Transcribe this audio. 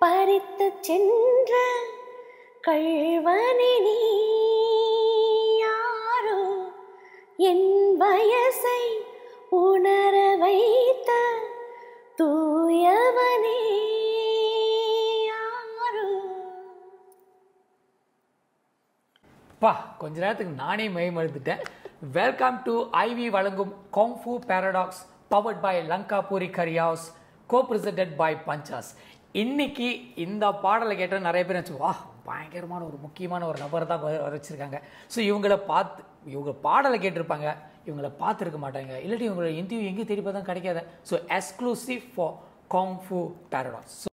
பறித்து சென்ற கள்வனே நீ யாரோ என் வயசை உணர வைத்த தூயவனே யாரோ பா கொஞ்ச நேரத்துக்கு நானே மெய்மழுத்துட்டேன் வெல்கம் டு ஐவி வழங்கும் kung fu paradox powered by Lanka Puri curries co presented by Panchas இன்னைக்கு இந்த பாடலை கேட்ட நிறைய பேர் நினச்சி வா பயங்கரமான ஒரு முக்கியமான ஒரு நபர் தான் வர வச்சிருக்காங்க ஸோ இவங்கள பார்த்து இவங்க பாடலை கேட்டிருப்பாங்க இவங்கள பார்த்துருக்க மாட்டாங்க இல்லாட்டி இவங்களோட இன்டர்வியூ எங்கேயும் தேடி பார்த்தா கிடைக்காது so exclusive for kung fu paradox